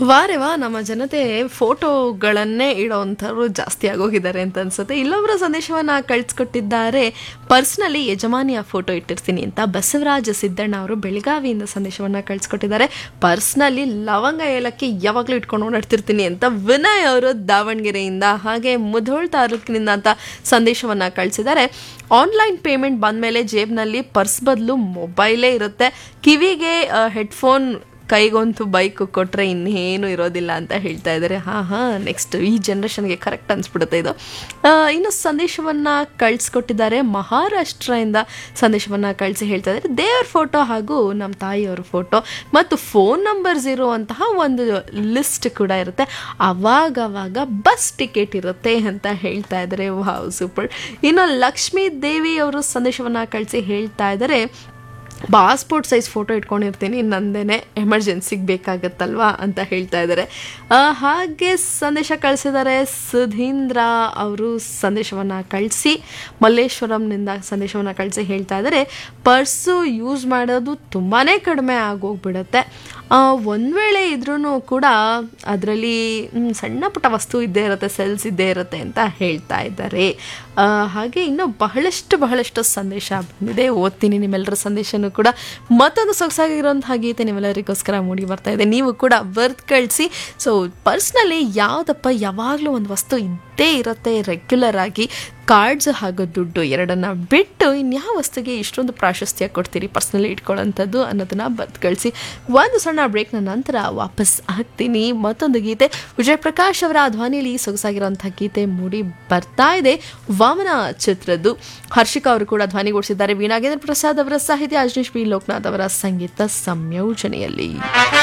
ವಾರೆ ವಾ ನಮ್ಮ ಜನತೆ ಫೋಟೋಗಳನ್ನೇ ಇಡೋವಂಥವ್ರು ಜಾಸ್ತಿ ಆಗೋಗಿದ್ದಾರೆ ಅಂತ ಅನ್ಸುತ್ತೆ ಇಲ್ಲೊಬ್ಬರ ಸಂದೇಶವನ್ನ ಕಳಿಸ್ಕೊಟ್ಟಿದ್ದಾರೆ ಪರ್ಸ್ನಲ್ಲಿ ಯಜಮಾನಿಯ ಫೋಟೋ ಇಟ್ಟಿರ್ತೀನಿ ಅಂತ ಬಸವರಾಜ ಸಿದ್ದಣ್ಣ ಅವರು ಬೆಳಗಾವಿಯಿಂದ ಸಂದೇಶವನ್ನ ಕಳಿಸ್ಕೊಟ್ಟಿದ್ದಾರೆ ಪರ್ಸ್ನಲ್ಲಿ ಲವಂಗ ಏಲಕ್ಕಿ ಯಾವಾಗಲೂ ಇಟ್ಕೊಂಡು ಓಡಾಡ್ತಿರ್ತೀನಿ ಅಂತ ವಿನಯ್ ಅವರು ದಾವಣಗೆರೆಯಿಂದ ಹಾಗೆ ಮುಧೋಳ್ ತಾಲೂಕಿನಿಂದ ಅಂತ ಸಂದೇಶವನ್ನ ಕಳಿಸಿದ್ದಾರೆ ಆನ್ಲೈನ್ ಪೇಮೆಂಟ್ ಬಂದಮೇಲೆ ಜೇಬ್ನಲ್ಲಿ ಪರ್ಸ್ ಬದಲು ಮೊಬೈಲೇ ಇರುತ್ತೆ ಕಿವಿಗೆ ಹೆಡ್ಫೋನ್ ಕೈಗೊಂತು ಬೈಕ್ ಕೊಟ್ಟರೆ ಇನ್ನೇನು ಇರೋದಿಲ್ಲ ಅಂತ ಹೇಳ್ತಾ ಇದ್ದಾರೆ ಹಾಂ ಹಾಂ ನೆಕ್ಸ್ಟ್ ಈ ಜನ್ರೇಷನ್ಗೆ ಕರೆಕ್ಟ್ ಅನ್ಸ್ಬಿಡುತ್ತೆ ಇದು ಆ, ಇನ್ನು ಸಂದೇಶವನ್ನು ಕಳಿಸ್ಕೊಟ್ಟಿದ್ದಾರೆ ಮಹಾರಾಷ್ಟ್ರದಿಂದ ಸಂದೇಶವನ್ನು ಕಳಿಸಿ ಹೇಳ್ತಾ ಇದ್ದಾರೆ ದೇವ್ರ ಫೋಟೋ ಹಾಗೂ ನಮ್ಮ ತಾಯಿಯವ್ರ ಫೋಟೋ ಮತ್ತು ಫೋನ್ ನಂಬರ್ಸ್ ಇರುವಂತಹ ಒಂದು ಲಿಸ್ಟ್ ಕೂಡ ಇರುತ್ತೆ ಅವಾಗವಾಗ ಬಸ್ ಟಿಕೆಟ್ ಇರುತ್ತೆ ಅಂತ ಹೇಳ್ತಾ ಇದ್ದಾರೆ ವಾವ್ ಸೂಪರ್ ಇನ್ನು ಲಕ್ಷ್ಮೀ ದೇವಿ ಅವರು ಸಂದೇಶವನ್ನು ಕಳಿಸಿ ಹೇಳ್ತಾ ಇದ್ದಾರೆ ಪಾಸ್ಪೋರ್ಟ್ ಸೈಜ್ ಫೋಟೋ ಇಟ್ಕೊಂಡಿರ್ತೀನಿ ನಂದೇನೆ ಎಮರ್ಜೆನ್ಸಿಗೆ ಬೇಕಾಗತ್ತಲ್ವಾ ಅಂತ ಹೇಳ್ತಾ ಇದ್ದಾರೆ ಆ, ಹಾಗೆ ಸಂದೇಶ ಕಳಿಸಿದ್ದಾರೆ ಸುಧೀಂದ್ರ ಅವರು ಸಂದೇಶವನ್ನು ಕಳಿಸಿ ಮಲ್ಲೇಶ್ವರಂನಿಂದ ಸಂದೇಶವನ್ನು ಕಳಿಸಿ ಹೇಳ್ತಾ ಇದ್ದಾರೆ ಪರ್ಸು ಯೂಸ್ ಮಾಡೋದು ತುಂಬಾ ಕಡಿಮೆ ಆಗೋಗ್ಬಿಡುತ್ತೆ ಒಂದು ವೇಳೆ ಇದ್ರೂ ಕೂಡ ಅದರಲ್ಲಿ ಸಣ್ಣ ಪುಟ್ಟ ವಸ್ತು ಇದ್ದೇ ಇರುತ್ತೆ ಸೆಲ್ಸ್ ಇದ್ದೇ ಇರುತ್ತೆ ಅಂತ ಹೇಳ್ತಾ ಇದ್ದಾರೆ ಆ, ಹಾಗೆ ಇನ್ನು ಬಹಳಷ್ಟು ಬಹಳಷ್ಟು ಸಂದೇಶ ಬಂದಿದೆ ಓದ್ತೀನಿ ನಿಮ್ಮೆಲ್ಲರ ಸಂದೇಶನೂ ಕೂಡ ಮತ್ತೊಂದು ಸೊಗಸಾಗಿರುವಂತಹ ಗೀತೆ ನಿಮ್ಮೆಲ್ಲರಿಗೋಸ್ಕರ ಮೂಡಿ ಬರ್ತಾ ಇದೆ ನೀವು ಕೂಡ ಬರ್ತ್ ಕಳಿಸಿ ಸೊ ಪರ್ಸ್ನಲ್ಲಿ ಯಾವುದಪ್ಪ ಯಾವಾಗಲೂ ಒಂದು ವಸ್ತು ಇದ್ದೇ ಇರುತ್ತೆ ರೆಗ್ಯುಲರ್ ಆಗಿ ಕಾರ್ಡ್ಸ್ ಹಾಗೂ ದುಡ್ಡು ಎರಡನ್ನ ಬಿಟ್ಟು ಇನ್ಯಾವ ವಸ್ತುಗೆ ಇಷ್ಟೊಂದು ಪ್ರಾಶಸ್ತ್ಯ ಕೊಡ್ತೀರಿ ಪರ್ಸ್ನಲ್ಲಿ ಇಟ್ಕೊಳ್ಳೋಂಥದ್ದು ಅನ್ನೋದನ್ನ ಬರ್ತ್ ಕಳಿಸಿ ಒಂದು ಸಣ್ಣ ಬ್ರೇಕ್ನ ನಂತರ ವಾಪಸ್ ಆಗ್ತೀನಿ ಮತ್ತೊಂದು ಗೀತೆ ವಿಜಯ್ ಪ್ರಕಾಶ್ ಅವರ ಧ್ವನಿಯಲ್ಲಿ ಸೊಗಸಾಗಿರುವಂತಹ ಗೀತೆ ಮೂಡಿ ಬರ್ತಾ ಇದೆ ವಾಮನ ಚಿತ್ರದ್ದು ಹರ್ಷಿಕಾ ಅವರು ಕೂಡ ಧ್ವನಿಗೂಡಿಸಿದ್ದಾರೆ ವೀಣಾಗೇಂದ್ರ ಪ್ರಸಾದ್ ಅವರ ಸಾಹಿತ್ಯ ಅಜನೀಶ್ ಬಿ ಲೋಕನಾಥ್ ಅವರ ಸಂಗೀತ ಸಂಯೋಜನೆಯಲ್ಲಿ